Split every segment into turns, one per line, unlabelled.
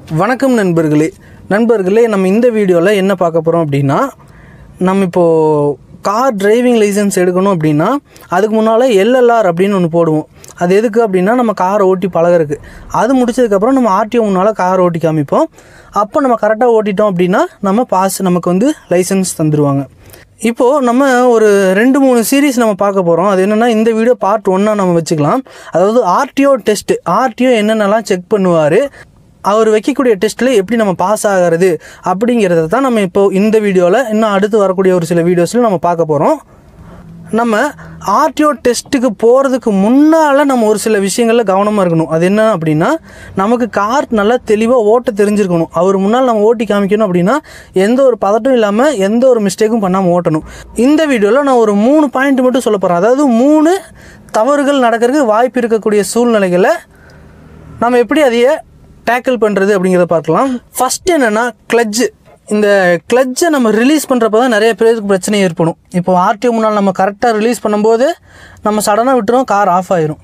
வணக்கம் நண்பர்களே நண்பர்களே நம்ம இந்த வீடியோவில் என்ன பார்க்க போகிறோம் அப்படின்னா நம்ம இப்போது கார் டிரைவிங் லைசன்ஸ் எடுக்கணும் அப்படின்னா அதுக்கு முன்னால் எல்எல்ஆர் அப்படின்னு ஒன்று போடுவோம் அது எதுக்கு அப்படின்னா நம்ம காரை ஓட்டி பழகிறதுக்கு அது முடிச்சதுக்கப்புறம் நம்ம ஆர்டிஓ முன்னால் கார் ஓட்டி காமிப்போம் அப்போ நம்ம கரெக்டாக ஓட்டிட்டோம் அப்படின்னா நம்ம பாஸ் நமக்கு வந்து லைசன்ஸ் தந்துடுவாங்க இப்போது நம்ம ஒரு ரெண்டு மூணு சீரீஸ் நம்ம பார்க்க போகிறோம் அது என்னென்னா இந்த வீடியோ பார்ட் ஒன்னாக நம்ம வச்சுக்கலாம் அதாவது ஆர்டிஓ டெஸ்ட் ஆர்டிஓ என்னென்னலாம் செக் பண்ணுவார் அவர் வைக்கக்கூடிய டெஸ்ட்டில் எப்படி நம்ம பாஸ் ஆகிறது அப்படிங்கிறத தான் நம்ம இப்போ இந்த வீடியோவில் இன்னும் அடுத்து வரக்கூடிய ஒரு சில வீடியோஸில் நம்ம பார்க்க போகிறோம் நம்ம ஆர்டிஓ டெஸ்ட்டுக்கு போகிறதுக்கு முன்னால் நம்ம ஒரு சில விஷயங்களில் கவனமாக இருக்கணும் அது என்ன அப்படின்னா நமக்கு கார் நல்லா தெளிவாக ஓட்ட தெரிஞ்சிருக்கணும் அவர் முன்னால் நம்ம ஓட்டி காமிக்கணும் அப்படின்னா எந்த ஒரு பதட்டம் இல்லாமல் எந்த ஒரு மிஸ்டேக்கும் பண்ணாமல் ஓட்டணும் இந்த வீடியோவில் நான் ஒரு மூணு பாயிண்ட் மட்டும் சொல்ல போகிறேன் அதாவது மூணு தவறுகள் நடக்கிறதுக்கு வாய்ப்பு இருக்கக்கூடிய சூழ்நிலைகளை நம்ம எப்படி அதையே டேக்கிள் பண்ணுறது அப்படிங்கிறத பார்க்கலாம் ஃபஸ்ட் என்னென்னா கிளட்ஜு இந்த கிளட்ஜை நம்ம ரிலீஸ் பண்ணுறப்ப தான் நிறைய பேருக்கு பிரச்சனை ஏற்படும் இப்போ ஆர்டிஓ முன்னால் நம்ம கரெக்டாக ரிலீஸ் பண்ணும்போது நம்ம சடனாக விட்டுரும் கார் ஆஃப் ஆயிரும்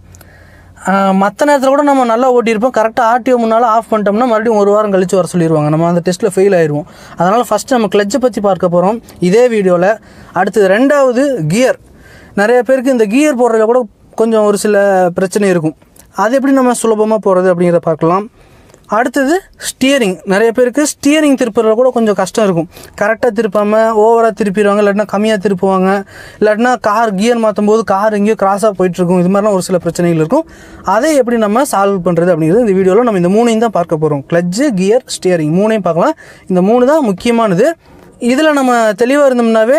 மற்ற நேரத்தில் கூட நம்ம நல்லா ஓட்டியிருப்போம் கரெக்டாக ஆர்டிஓ முன்னால் ஆஃப் பண்ணிட்டோம்னா மறுபடியும் ஒரு வாரம் கழிச்சு வர சொல்லிடுவாங்க நம்ம அந்த டெஸ்ட்டில் ஃபெயில் ஆயிடுவோம் அதனால் ஃபஸ்ட்டு நம்ம கிளட்ஜை பற்றி பார்க்க போகிறோம் இதே வீடியோவில் அடுத்தது ரெண்டாவது கியர் நிறைய பேருக்கு இந்த கியர் போடுறதுல கூட கொஞ்சம் ஒரு சில பிரச்சனை இருக்கும் அது எப்படி நம்ம சுலபமாக போகிறது அப்படிங்கிறத பார்க்கலாம் அடுத்தது ஸ்டியரிங் நிறைய பேருக்கு ஸ்டியரிங் திருப்புறதுல கூட கொஞ்சம் கஷ்டம் இருக்கும் கரெக்டாக திருப்பாமல் ஓவராக திருப்பிடுவாங்க இல்லாட்டினா கம்மியாக திருப்புவாங்க இல்லாட்டினா கார் கியர் மாற்றும் போது கார் எங்கேயோ கிராஸாக போயிட்டுருக்கும் இது மாதிரிலாம் ஒரு சில பிரச்சனைகள் இருக்கும் அதை எப்படி நம்ம சால்வ் பண்ணுறது அப்படிங்கிறது இந்த வீடியோவில் நம்ம இந்த மூணையும் தான் பார்க்க போகிறோம் கிளட்ஜு கியர் ஸ்டியரிங் மூணையும் பார்க்கலாம் இந்த மூணு தான் முக்கியமானது இதில் நம்ம தெளிவாக இருந்தோம்னாவே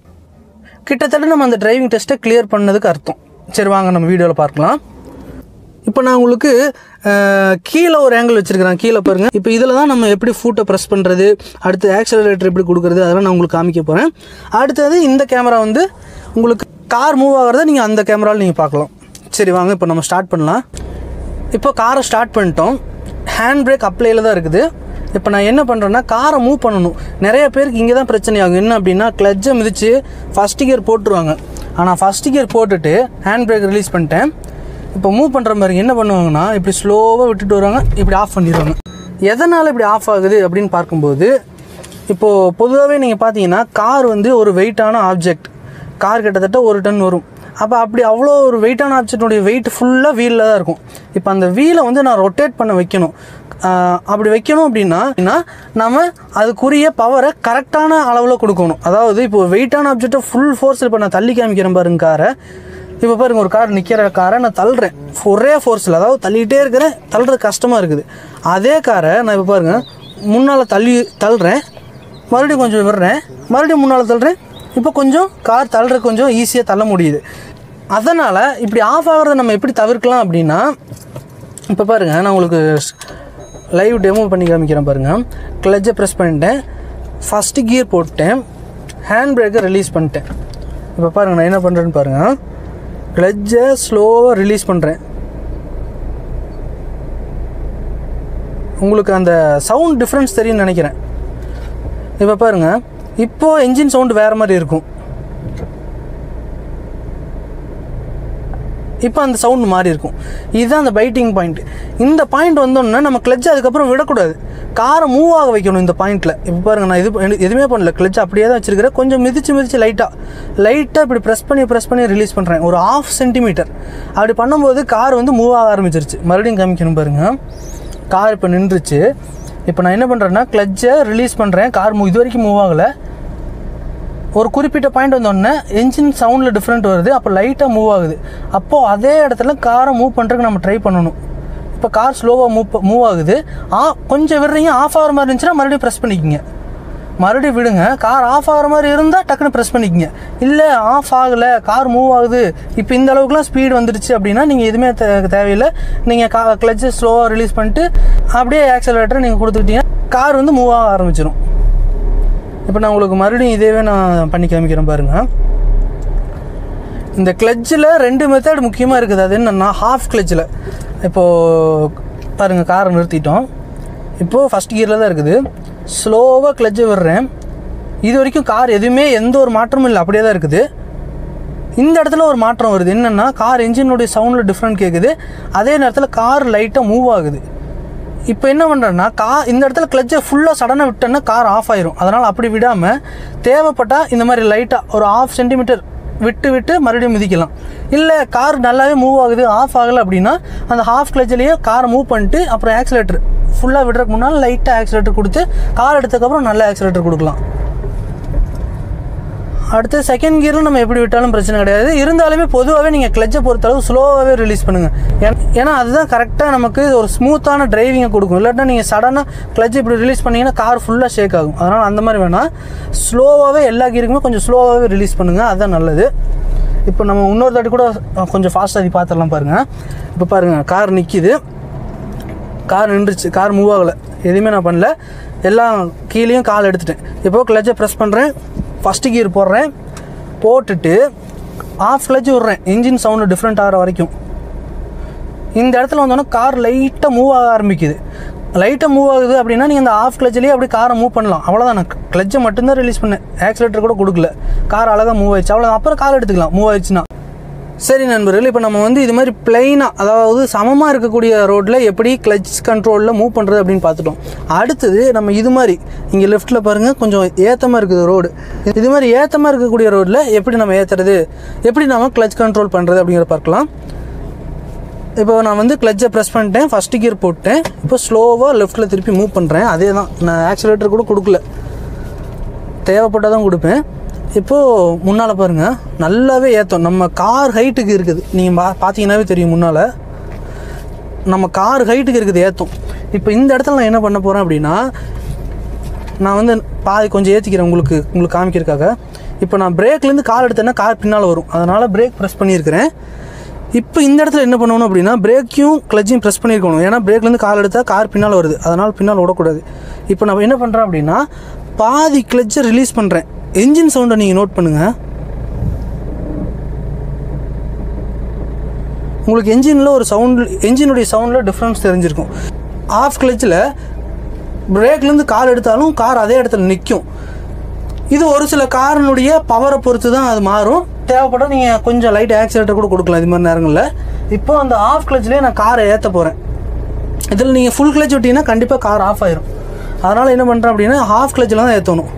கிட்டத்தட்ட நம்ம அந்த டிரைவிங் டெஸ்ட்டை கிளியர் பண்ணதுக்கு அர்த்தம் சரி வாங்க நம்ம வீடியோவில் பார்க்கலாம் இப்போ நான் உங்களுக்கு அஹ், கீழே ஒரு ஆங்கிள் வச்சுருக்கிறேன் கீழே பாருங்கள் இப்போ இதில் தான் நம்ம எப்படி ஃபூட்டை ப்ரெஸ் பண்ணுறது அடுத்து ஆக்சலரேட்டர் எப்படி கொடுக்குறது அதெல்லாம் நான் உங்களுக்கு காமிக்க போகிறேன் அடுத்தது இந்த கேமரா வந்து உங்களுக்கு கார் மூவ் ஆகிறத நீங்கள் அந்த கேமராவில் நீங்கள் பார்க்கலாம் சரி வாங்க இப்போ நம்ம ஸ்டார்ட் பண்ணலாம் இப்போ காரை ஸ்டார்ட் பண்ணிட்டோம் ஹேண்ட் பிரேக் அப்ளைல தான் இருக்குது இப்போ நான் என்ன பண்ணுறேன்னா காரை மூவ் பண்ணணும் நிறைய பேருக்கு இங்கே தான் பிரச்சனை ஆகும் என்ன அப்படின்னா கிளட்சை மிதித்து ஃபஸ்ட் கியர் போட்டுருவாங்க ஆனால் ஃபஸ்ட் கியர் போட்டுட்டு ஹேண்ட் பிரேக் ரிலீஸ் பண்ணிட்டேன் இப்போ மூவ் பண்ணுற மாதிரி என்ன பண்ணுவாங்கன்னா இப்படி ஸ்லோவாக விட்டுட்டு வருவாங்க இப்படி ஆஃப் பண்ணிடுவாங்க எதனால் இப்படி ஆஃப் ஆகுது அப்படின்னு பார்க்கும்போது இப்போது பொதுவாகவே நீங்கள் பார்த்தீங்கன்னா கார் வந்து ஒரு வெயிட்டான ஆப்ஜெக்ட் கார் கிட்டத்தட்ட ஒரு டன் வரும் அப்போ அப்படி அவ்வளோ ஒரு வெயிட்டான ஆப்ஜெக்டுடைய வெயிட் ஃபுல்லாக வீலில் தான் இருக்கும் இப்போ அந்த வீலை வந்து நான் ரொட்டேட் பண்ண வைக்கணும் ஆஹ் அப்படி வைக்கணும் அப்படின்னா அப்படின்னா நம்ம அதுக்குரிய பவரை கரெக்டான அளவில் கொடுக்கணும் அதாவது இப்போ வெயிட்டான ஆப்ஜெக்டை ஃபுல் ஃபோர்ஸில் இப்போ நான் தள்ளி காமிக்கிறேன் பாருங்க காரை இப்போ பாருங்க ஒரு கார் நிற்கிற காரை நான் தள்ளுறேன் ஒரே ஃபோர்ஸில் அதாவது தள்ளிகிட்டே இருக்கிறேன் தள்ளுறது கஷ்டமாக இருக்குது அதே காரை நான் இப்போ பாருங்க முன்னால் தள்ளி தள்ளுறேன் மறுபடியும் கொஞ்சம் விடுறேன் மறுபடியும் முன்னால் தள்ளுறேன் இப்போ கொஞ்சம் கார் தள்ளுறது கொஞ்சம் ஈஸியாக தள்ள முடியுது அதனால் இப்படி ஆஃப் ஆகிறத நம்ம எப்படி தவிர்க்கலாம் அப்படின்னா இப்போ பாருங்கள் நான் உங்களுக்கு லைவ் டெமோ பண்ணி காமிக்கிறேன் பாருங்கள் கிளட்சை ப்ரெஸ் பண்ணிட்டேன் ஃபஸ்ட்டு கியர் போட்டேன் ஹேண்ட் பிரேக்கை ரிலீஸ் பண்ணிட்டேன் இப்போ பாருங்கள் நான் என்ன பண்ணுறேன்னு பாருங்கள் கிளட்சை ஸ்லோவாக ரிலீஸ் பண்ணுறேன் உங்களுக்கு அந்த சவுண்ட் டிஃப்ரென்ஸ் தெரியும்னு நினைக்கிறேன் இப்போ பாருங்கள் இப்போது என்ஜின் சவுண்ட் வேறு மாதிரி இருக்கும் இப்போ அந்த சவுண்ட் மாறி இருக்கும் இதுதான் அந்த பைட்டிங் பாயிண்ட் இந்த பாயிண்ட் வந்தோடனே நம்ம கிளட்ச் அதுக்கப்புறம் விடக்கூடாது காரை மூவ் ஆக வைக்கணும் இந்த பாயிண்ட்டில் இப்போ பாருங்கள் நான் இது எனக்கு எதுவுமே பண்ணல கிளட்ச் அப்படியே தான் வச்சிருக்கிறேன் கொஞ்சம் மிதிச்சு மிதிச்சு லைட்டாக லைட்டாக இப்படி ப்ரெஸ் பண்ணி ப்ரெஸ் பண்ணி ரிலீஸ் பண்ணுறேன் ஒரு ஆஃப் சென்டிமீட்டர் அப்படி பண்ணும்போது கார் வந்து மூவ் ஆக ஆரம்பிச்சிருச்சு மறுபடியும் காமிக்கணும் பாருங்கள் கார் இப்போ நின்றுச்சு இப்போ நான் என்ன பண்ணுறேன்னா கிளட்சை ரிலீஸ் பண்ணுறேன் கார் மூவ் இது வரைக்கும் மூவ் ஆகலை ஒரு குறிப்பிட்ட பாயிண்ட் வந்தோடனே என்ஜின் சவுண்டில் டிஃப்ரெண்ட் வருது அப்போ லைட்டாக மூவ் ஆகுது அப்போது அதே இடத்துல காரை மூவ் பண்ணுறதுக்கு நம்ம ட்ரை பண்ணணும் இப்போ கார் ஸ்லோவாக மூவ் மூவ் ஆகுது ஆ கொஞ்சம் விடுறீங்க ஆஃப் ஆகிற மாதிரி இருந்துச்சுன்னா மறுபடியும் ப்ரெஸ் பண்ணிக்கோங்க மறுபடியும் விடுங்க கார் ஆஃப் ஆகிற மாதிரி இருந்தால் டக்குன்னு ப்ரெஸ் பண்ணிக்கோங்க இல்லை ஆஃப் ஆகலை கார் மூவ் ஆகுது இப்போ இந்த அளவுக்குலாம் ஸ்பீடு வந்துடுச்சு அப்படின்னா நீங்கள் எதுவுமே தே தேவையில்லை நீங்கள் கா கிளச்சை ஸ்லோவாக ரிலீஸ் பண்ணிட்டு அப்படியே ஆக்சலரேட்டரை நீங்கள் கொடுத்துக்கிட்டீங்கன்னா கார் வந்து மூவ் ஆக ஆரம்பிச்சிடும் இப்போ நான் உங்களுக்கு மறுபடியும் இதேவே நான் பண்ணி காமிக்கிறேன் பாருங்கள் இந்த கிளட்சில் ரெண்டு மெத்தட் முக்கியமாக இருக்குது அது என்னென்னா ஹாஃப் கிளட்சில் இப்போது பாருங்கள் காரை நிறுத்திட்டோம் இப்போது ஃபஸ்ட் கியரில் தான் இருக்குது ஸ்லோவாக கிளட்சை விடுறேன் இது வரைக்கும் கார் எதுவுமே எந்த ஒரு மாற்றமும் இல்லை அப்படியே தான் இருக்குது இந்த இடத்துல ஒரு மாற்றம் வருது என்னென்னா கார் என்ஜினுடைய சவுண்டில் டிஃப்ரெண்ட் கேட்குது அதே நேரத்தில் கார் லைட்டாக மூவ் ஆகுது இப்போ என்ன பண்ணுறேன்னா கா இந்த இடத்துல கிளச்சை ஃபுல்லாக சடனாக விட்டேன்னா கார் ஆஃப் ஆயிரும் அதனால் அப்படி விடாமல் தேவைப்பட்டால் இந்த மாதிரி லைட்டாக ஒரு ஆஃப் சென்டிமீட்டர் விட்டு விட்டு மறுபடியும் மிதிக்கலாம் இல்லை கார் நல்லாவே மூவ் ஆகுது ஆஃப் ஆகலை அப்படின்னா அந்த ஹாஃப் கிளச்சிலேயே காரை மூவ் பண்ணிட்டு அப்புறம் ஆக்சிலேட்டர் ஃபுல்லாக விடுறதுக்கு முன்னால் லைட்டாக ஆக்சிலேட்டர் கொடுத்து கார் எடுத்ததுக்கப்புறம் நல்ல ஆக்சிலேட்டர் கொடுக்கலாம் அடுத்து செகண்ட் கியரில் நம்ம எப்படி விட்டாலும் பிரச்சனை கிடையாது இருந்தாலுமே பொதுவாகவே நீங்கள் கிளச்சை பொறுத்தளவு ஸ்லோவாகவே ரிலீஸ் பண்ணுங்கள் ஏன்னா அதுதான் கரெக்டாக நமக்கு ஒரு ஸ்மூத்தான டிரைவிங்கை கொடுக்கும் இல்லாட்டினா நீங்கள் சடனாக கிளச் இப்படி ரிலீஸ் பண்ணீங்கன்னா கார் ஃபுல்லாக ஷேக் ஆகும் அதனால் அந்த மாதிரி வேணால் ஸ்லோவாகவே எல்லா கீருக்குமே கொஞ்சம் ஸ்லோவாகவே ரிலீஸ் பண்ணுங்கள் அதுதான் நல்லது இப்போ நம்ம இன்னொரு தாட்டி கூட அஹ், கொஞ்சம் ஃபாஸ்ட்டாக அது பார்த்துடலாம் பாருங்கள் இப்போ பாருங்கள் கார் நிற்கிது கார் நின்றுச்சு கார் மூவ் ஆகலை எதுவுமே நான் பண்ணல எல்லாம் கீழேயும் கால் எடுத்துட்டேன் இப்போ கிளச்சை ப்ரெஸ் பண்ணுறேன் ஃபஸ்ட்டு கியர் போடுறேன் போட்டுட்டு ஆஃப் கிளச் விட்றேன் இன்ஜின் சவுண்டு டிஃப்ரெண்ட் ஆகிற வரைக்கும் இந்த இடத்துல வந்தோன்னா கார் லைட்டாக மூவ் ஆக ஆரம்பிக்குது லைட்டாக மூவ் ஆகுது அப்படின்னா நீங்கள் அந்த ஆஃப் கிளச்சிலேயே அப்படியே காரை மூவ் பண்ணலாம் அவ்வளோதான் நான் கிளச்சை மட்டும்தான் ரிலீஸ் பண்ணேன் ஆக்சிலேட்டர் கூட கொடுக்கல கார் அழகாக மூவ் ஆயிடுச்சு அவ்வளோதான் அப்புறம் கார் எடுத்துக்கலாம் மூவ் ஆயிடுச்சுன்னா சரி நண்பர்கள் இப்போ நம்ம வந்து இது மாதிரி பிளைனாக அதாவது சமமாக இருக்கக்கூடிய ரோட்டில் எப்படி கிளச் கண்ட்ரோலில் மூவ் பண்ணுறது அப்படின்னு பார்த்துட்டோம் அடுத்தது நம்ம இது மாதிரி இங்கே லெஃப்ட்டில் பாருங்கள் கொஞ்சம் ஏத்தமாக இருக்குது ரோடு இது மாதிரி ஏத்தமாக இருக்கக்கூடிய ரோட்டில் எப்படி நம்ம ஏற்றுறது எப்படி நம்ம கிளச் கண்ட்ரோல் பண்ணுறது அப்படிங்கிறத பார்க்கலாம் இப்போ நான் வந்து கிளச்சை ப்ரெஸ் பண்ணிட்டேன் ஃபஸ்ட்டு கியர் போட்டேன் இப்போ ஸ்லோவாக லெஃப்ட்டில் திருப்பி மூவ் பண்ணுறேன் அதே தான் நான் ஆக்சிலேட்டர் கூட கொடுக்கல தேவைப்பட்டால் தான் கொடுப்பேன் இப்போது முன்னால் பாருங்கள் நல்லாவே ஏற்றும் நம்ம கார் ஹைட்டுக்கு இருக்குது நீங்கள் பா பார்த்தீங்கன்னாவே தெரியும் முன்னால் நம்ம கார் ஹைட்டுக்கு இருக்குது ஏற்றும் இப்போ இந்த இடத்துல நான் என்ன பண்ண போகிறேன் அப்படின்னா நான் வந்து பாதி கொஞ்சம் ஏற்றிக்கிறேன் உங்களுக்கு உங்களுக்கு காமிக்கிறதுக்காக இப்போ நான் பிரேக்லேருந்து கால் எடுத்தேன்னா கார் பின்னால் வரும் அதனால் பிரேக் ப்ரெஸ் பண்ணியிருக்கிறேன் இப்போ இந்த இடத்துல என்ன பண்ணணும் அப்படின்னா பிரேக்கையும் கிளச்சையும் ப்ரெஸ் பண்ணியிருக்கணும் ஏன்னா பிரேக்லேருந்து கால் எடுத்தால் கார் பின்னால் வருது அதனால் பின்னால் விடக்கூடாது இப்போ நான் என்ன பண்ணுறேன் அப்படின்னா பாதி கிளச்சை ரிலீஸ் பண்ணுறேன் என்ஜின் சவுண்டை நீங்கள் நோட் பண்ணுங்கள் உங்களுக்கு என்ஜினில் ஒரு சவுண்ட் என்ஜினுடைய சவுண்டில் டிஃப்ரென்ஸ் தெரிஞ்சிருக்கும் ஆஃப் கிளச்சில் பிரேக்லேருந்து கால் எடுத்தாலும் கார் அதே இடத்துல நிற்கும் இது ஒரு சில காரினுடைய பவரை பொறுத்து தான் அது மாறும் தேவைப்பட்டால் நீங்கள் கொஞ்சம் லைட் ஆக்சிலேட்டர் கூட கொடுக்கலாம் இது மாதிரி நேரங்களில் இப்போ அந்த ஆஃப் கிளச்லேயே நான் காரை ஏற்ற போகிறேன் இதில் நீங்கள் ஃபுல் கிளச் விட்டீங்கன்னா கண்டிப்பாக கார் ஆஃப் ஆயிரும் அதனால் என்ன பண்ணுறேன் அப்படின்னா ஹாஃப் கிளச்சில் தான் ஏற்றணும்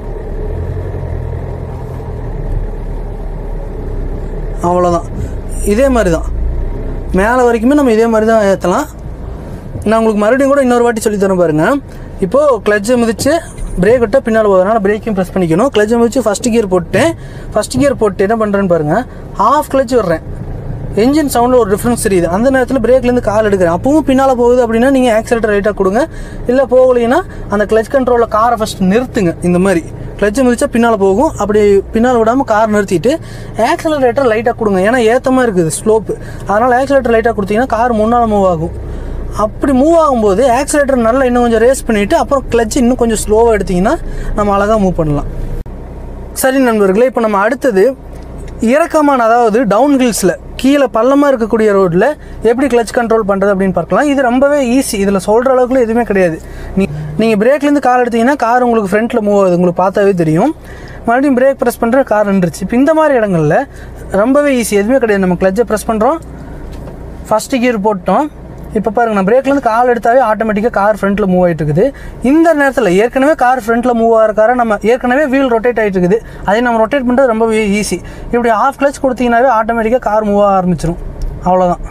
அவ்வளோதான் இதே மாதிரி தான் மேலே வரைக்குமே நம்ம இதே மாதிரி தான் ஏற்றலாம் நான் உங்களுக்கு மறுபடியும் கூட இன்னொரு வாட்டி சொல்லி தரேன் பாருங்க இப்போது கிளச்சை மிதிச்சு பிரேக் விட்டால் பின்னால் போகிறதுனால பிரேக்கையும் ப்ரெஸ் பண்ணிக்கணும் கிளச்சை மிதிச்சு ஃபஸ்ட் கியர் போட்டேன் ஃபஸ்ட் கியர் போட்டு என்ன பண்ணுறேன்னு பாருங்கள் ஹாஃப் கிளச் விடுறேன் என்ஜின் சவுண்டில் ஒரு டிஃப்ரென்ஸ் தெரியுது அந்த நேரத்தில் பிரேக்லேருந்து கால் எடுக்கிறேன் அப்பவும் பின்னால் போகுது அப்படின்னா நீங்கள் ஆக்சிலேட்டர் ரைட்டாக கொடுங்க இல்லை போகலைன்னா அந்த கிளச் கண்ட்ரோலில் காரை ஃபஸ்ட் நிறுத்துங்க இந்த மாதிரி கிளச்சை மிதிச்சா பின்னால் போகும் அப்படி பின்னால் விடாமல் கார் நிறுத்திட்டு ஆக்சிலரேட்டர் லைட்டாக கொடுங்க ஏன்னா ஏத்தமாக இருக்குது ஸ்லோப்பு அதனால் ஆக்சிலேட்டர் லைட்டாக கொடுத்தீங்கன்னா கார் முன்னால் மூவ் ஆகும் அப்படி மூவ் ஆகும்போது ஆக்சிலேட்டர் நல்லா இன்னும் கொஞ்சம் ரேஸ் பண்ணிவிட்டு அப்புறம் கிளச் இன்னும் கொஞ்சம் ஸ்லோவாக எடுத்திங்கன்னா நம்ம அழகாக மூவ் பண்ணலாம் சரி நண்பர்களே இப்போ நம்ம அடுத்தது இறக்கமான அதாவது டவுன் ஹில்ஸில் கீழே பள்ளமாக இருக்கக்கூடிய ரோட்டில் எப்படி கிளச் கண்ட்ரோல் பண்ணுறது அப்படின்னு பார்க்கலாம் இது ரொம்பவே ஈஸி இதில் சொல்கிற அளவுக்குலாம் எதுவுமே கிடையாது நீ நீங்கள் பிரேக்லேருந்து கார் எடுத்தீங்கன்னா கார் உங்களுக்கு ஃப்ரண்ட்டில் மூவ் ஆகுது உங்களுக்கு பார்த்தாவே தெரியும் மறுபடியும் பிரேக் ப்ரெஸ் பண்ணுற கார் நின்றுச்சு இப்போ இந்த மாதிரி இடங்களில் ரொம்பவே ஈஸி எதுவுமே கிடையாது நம்ம கிளச்சை ப்ரெஸ் பண்ணுறோம் ஃபஸ்ட்டு கியர் போட்டோம் இப்போ பாருங்க நான் பிரேக்லேருந்து கால் எடுத்தாவே ஆட்டோமேட்டிக்காக கார் ஃப்ரண்ட்டில் மூவ் ஆகிட்டு இருக்குது இந்த நேரத்தில் ஏற்கனவே கார் ஃப்ரண்ட்டில் மூவ் ஆகிற காரை நம்ம ஏற்கனவே வீல் ரொட்டேட் ஆகிட்டு இருக்குது அதை நம்ம ரொட்டேட் பண்ணுறது ரொம்ப ஈஸி இப்படி ஆஃப் கிளச் கொடுத்தீங்கன்னாவே ஆட்டோமேட்டிக்காக கார் மூவ் ஆக ஆரம்பிச்சிடும் அவ்வளோதான்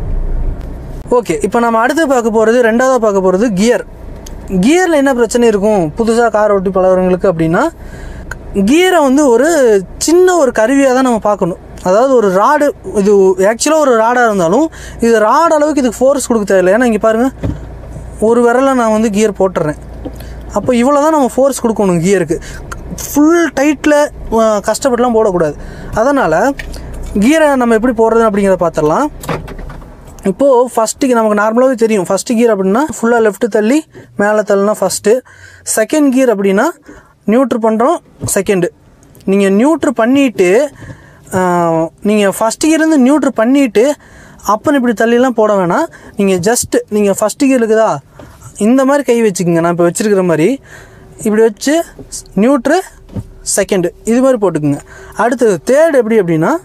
ஓகே இப்போ நம்ம அடுத்து பார்க்க போகிறது ரெண்டாவதாக பார்க்க போகிறது கியர் கியரில் என்ன பிரச்சனை இருக்கும் புதுசாக கார் ஓட்டி பழகிறவங்களுக்கு அப்படின்னா கியரை வந்து ஒரு சின்ன ஒரு கருவியாக தான் நம்ம பார்க்கணும் அதாவது ஒரு ராடு இது ஆக்சுவலாக ஒரு ராடாக இருந்தாலும் இது ராட் அளவுக்கு இதுக்கு ஃபோர்ஸ் கொடுக்க தேவையில்லை ஏன்னா இங்கே பாருங்கள் ஒரு விரலை நான் வந்து கியர் போட்டுறேன் அப்போ இவ்வளோ தான் நம்ம ஃபோர்ஸ் கொடுக்கணும் கியருக்கு ஃபுல் டைட்டில் கஷ்டப்பட்டுலாம் போடக்கூடாது அதனால் கியரை நம்ம எப்படி போடுறது அப்படிங்கிறத பார்த்துடலாம் இப்போது ஃபஸ்ட்டுக்கு நமக்கு நார்மலாகவே தெரியும் ஃபஸ்ட்டு கியர் அப்படின்னா ஃபுல்லாக லெஃப்ட்டு தள்ளி மேலே தள்ளினா ஃபஸ்ட்டு செகண்ட் கியர் அப்படின்னா நியூட்ரு பண்ணுறோம் செகண்டு நீங்கள் நியூட்ரு பண்ணிவிட்டு நீங்கள் ஃபஸ்ட் கியர்லேருந்து நியூட்ரு பண்ணிவிட்டு அப்பன் இப்படி தள்ளிலாம் போட வேணாம் நீங்கள் ஜஸ்ட்டு நீங்கள் ஃபஸ்ட்டு கியர் இருக்குதா இந்த மாதிரி கை வச்சுக்கோங்க நான் இப்போ வச்சுருக்கிற மாதிரி இப்படி வச்சு நியூட்ரு செகண்டு இது மாதிரி போட்டுக்குங்க அடுத்தது தேர்ட் எப்படி அப்படின்னா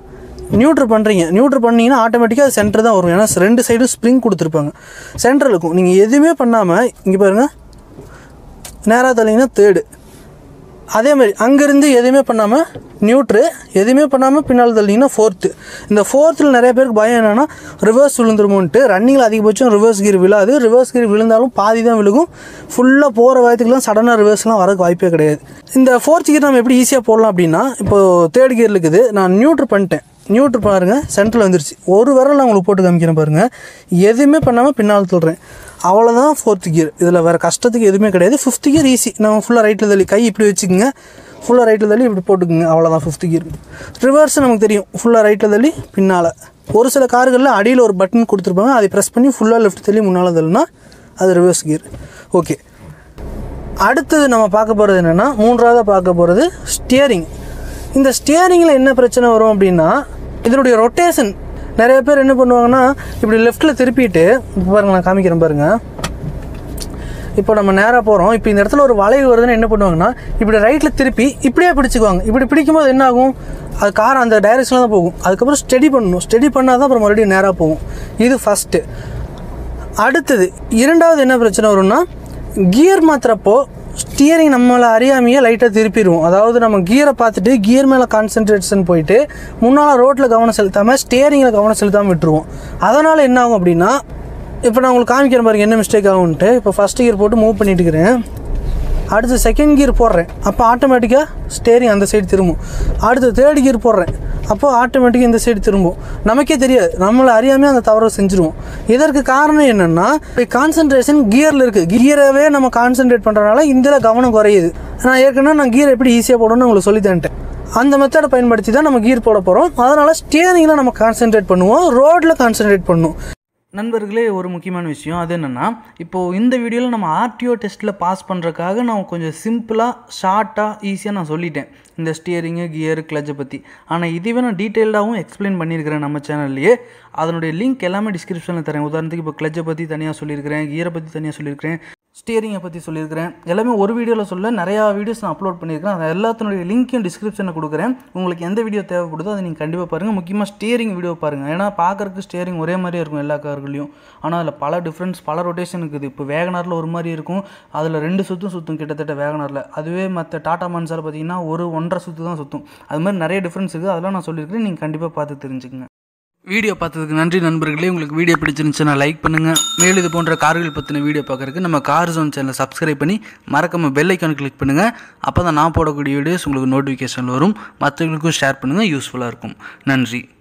நியூட்ரு பண்ணுறீங்க நியூட்ரு பண்ணீங்கன்னா ஆட்டோமேட்டிக்காக அது சென்டர் தான் வரும் ஏன்னா ரெண்டு சைடும் ஸ்ப்ரிங் கொடுத்துருப்பாங்க சென்டர் இருக்கும் நீங்கள் எதுவுமே பண்ணாமல் இங்கே பாருங்கள் நேராக தள்ளிங்கன்னா தேர்டு அதே மாதிரி அங்கேருந்து எதுவுமே பண்ணாமல் நியூட்ரு எதுவுமே பண்ணாமல் பின்னால் தள்ளிங்கன்னா ஃபோர்த்து இந்த ஃபோர்த்தில் நிறைய பேருக்கு பயம் என்னென்னா ரிவர்ஸ் விழுந்துருமோன்ட்டு ரன்னிங்கில் அதிகபட்சம் ரிவர்ஸ் கீர் விழாது ரிவர்ஸ் கீர் விழுந்தாலும் பாதி தான் விழுகும் ஃபுல்லாக போகிற வயத்துக்குலாம் சடனாக ரிவர்ஸ்லாம் வரக்கு வாய்ப்பே கிடையாது இந்த ஃபோர்த் கீர் நம்ம எப்படி ஈஸியாக போடலாம் அப்படின்னா இப்போது தேர்ட் கீர் இருக்குது நான் நியூட்ரு பண்ணிட்டேன் நியூட்ரு பாருங்கள் சென்டரில் வந்துருச்சு ஒரு விரல் நான் உங்களுக்கு போட்டு காமிக்கிறேன் பாருங்கள் எதுவுமே பண்ணாமல் பின்னால் சொல்கிறேன் அவ்வளோதான் ஃபோர்த்து கியர் இதில் வேறு கஷ்டத்துக்கு எதுவுமே கிடையாது ஃபிஃப்த் கியர் ஈஸி நம்ம ஃபுல்லாக ரைட்டில் தள்ளி கை இப்படி வச்சுக்கோங்க ஃபுல்லாக ரைட்டில் தள்ளி இப்படி போட்டுக்குங்க அவ்வளோதான் ஃபிஃப்த் கியர் ரிவர்ஸ் நமக்கு தெரியும் ஃபுல்லாக ரைட்டில் தள்ளி பின்னால் ஒரு சில கார்களில் அடியில் ஒரு பட்டன் கொடுத்துருப்பாங்க அதை ப்ரெஸ் பண்ணி ஃபுல்லாக லெஃப்ட் தள்ளி முன்னால் தள்ளினா அது ரிவர்ஸ் கியர் ஓகே அடுத்தது நம்ம பார்க்க போகிறது என்னென்னா மூன்றாவதாக பார்க்க போகிறது ஸ்டியரிங் இந்த ஸ்டியரிங்கில் என்ன பிரச்சனை வரும் அப்படின்னா இதனுடைய ரொட்டேஷன் நிறைய பேர் என்ன பண்ணுவாங்கன்னா இப்படி லெஃப்ட்டில் திருப்பிட்டு இப்போ பாருங்க நான் காமிக்கிறேன் பாருங்கள் இப்போ நம்ம நேராக போகிறோம் இப்போ இந்த இடத்துல ஒரு வளைவு வருதுன்னு என்ன பண்ணுவாங்கன்னா இப்படி ரைட்டில் திருப்பி இப்படியே பிடிச்சிக்குவாங்க இப்படி பிடிக்கும்போது என்ன ஆகும் அது கார் அந்த டைரெக்ஷனில் தான் போகும் அதுக்கப்புறம் ஸ்டடி பண்ணணும் ஸ்டடி பண்ணால் தான் அப்புறம் மறுபடியும் நேராக போகும் இது ஃபஸ்ட்டு அடுத்தது இரண்டாவது என்ன பிரச்சனை வரும்னா கியர் மாத்துறப்போ ஸ்டியரிங் நம்மளை அறியாமையே லைட்டாக திருப்பிடுவோம் அதாவது நம்ம கியரை பார்த்துட்டு கியர் மேலே கான்சென்ட்ரேஷன் போயிட்டு முன்னால் ரோட்டில் கவனம் செலுத்தாமல் ஸ்டியரிங்கில் கவனம் செலுத்தாமல் விட்டுருவோம் அதனால் என்ன ஆகும் அப்படின்னா இப்போ நான் உங்களுக்கு காமிக்கிறேன் பாருங்க என்ன மிஸ்டேக் ஆகும்ன்ட்டு இப்போ ஃபஸ்ட் கியர் போட்டு மூவ் பண்ணிட்டு இருக்கிறேன் அடுத்து செகண்ட் கியர் போடுறேன் அப்போ ஆட்டோமேட்டிக்காக ஸ்டேரிங் அந்த சைடு திரும்பும் அடுத்து தேர்ட் கியர் போடுறேன் அப்போ ஆட்டோமேட்டிக்காக இந்த சைடு திரும்பும் நமக்கே தெரியாது நம்மளை அறியாமே அந்த தவறை செஞ்சுருவோம் இதற்கு காரணம் என்னென்னா கான்சன்ட்ரேஷன் கியரில் இருக்குது கியரவே நம்ம கான்சென்ட்ரேட் பண்ணுறதுனால இதில் கவனம் குறையுது நான் ஏற்கனவே நான் கியர் எப்படி ஈஸியாக போடணும்னு உங்களுக்கு சொல்லி தந்துட்டேன் அந்த மெத்தடை பயன்படுத்தி தான் நம்ம கியர் போட போகிறோம் அதனால் ஸ்டியரிங்கில் நம்ம கான்சென்ட்ரேட் பண்ணுவோம் ரோட்டில் கான்சென்ட்ரேட் பண்ணுவோம் நண்பர்களே ஒரு முக்கியமான விஷயம் அது என்னென்னா இப்போது இந்த வீடியோவில் நம்ம ஆர்டிஓ டெஸ்ட்டில் பாஸ் பண்ணுறதுக்காக நான் கொஞ்சம் சிம்பிளாக ஷார்ட்டாக ஈஸியாக நான் சொல்லிட்டேன் இந்த ஸ்டியரிங்கு கியர் கிளச்சை பற்றி ஆனால் இதுவே நான் டீட்டெயில்டாகவும் எக்ஸ்பிளைன் பண்ணியிருக்கிறேன் நம்ம சேனல்லையே அதனுடைய லிங்க் எல்லாமே டிஸ்கிரிப்ஷனில் தரேன் உதாரணத்துக்கு இப்போ கிளச்சை பற்றி தனியாக சொல்லியிருக்கிறேன் கியரை பற்றி தனியாக சொல்லியிருக்கிறேன் ஸ்டியரிங்கை பற்றி சொல்லியிருக்கிறேன் எல்லாமே ஒரு வீடியோவில் சொல்ல நிறையா வீடியோஸ் நான் அப்லோட் பண்ணியிருக்கிறேன் அது எல்லாத்தினுடைய லிங்க்கையும் டிஸ்கிரிப்ஷனில் கொடுக்குறேன் உங்களுக்கு எந்த வீடியோ தேவைப்படுதோ அதை நீங்கள் கண்டிப்பாக பாருங்கள் முக்கியமாக ஸ்டியரிங் வீடியோ பாருங்கள் ஏன்னா பார்க்குறதுக்கு ஸ்டியரிங் ஒரே மாதிரியே இருக்கும் எல்லா கார்களையும் ஆனால் அதில் பல டிஃப்ரென்ஸ் பல ரொட்டேஷன் இருக்குது இப்போ வேகனாரில் ஒரு மாதிரி இருக்கும் அதில் ரெண்டு சுற்றும் சுற்றும் கிட்டத்தட்ட வேகனாரில் அதுவே மற்ற டாடா மன்சால் பார்த்தீங்கன்னா ஒரு ஒன்றரை சுற்று தான் சுற்றும் அது மாதிரி நிறைய டிஃப்ரென்ஸ் இருக்குது அதெல்லாம் நான் சொல்லியிருக்கிறேன் நீங்கள் கண்டிப்பாக பார்த்து தெரிஞ்சுக்கங்க வீடியோ பார்த்ததுக்கு நன்றி நண்பர்களே உங்களுக்கு வீடியோ பிடிச்சிருந்துச்சுன்னா லைக் பண்ணுங்கள் மேலும் இது போன்ற கார்கள் பற்றின வீடியோ பார்க்குறதுக்கு நம்ம கார் ஜோன் சேனலை சப்ஸ்கிரைப் பண்ணி மறக்காம பெல் ஐக்கான் கிளிக் பண்ணுங்கள் அப்போ தான் நான் போடக்கூடிய வீடியோஸ் உங்களுக்கு நோட்டிஃபிகேஷன் வரும் மற்றவங்களுக்கும் ஷேர் பண்ணுங்கள் யூஸ்ஃபுல்லாக இருக்கும் நன்றி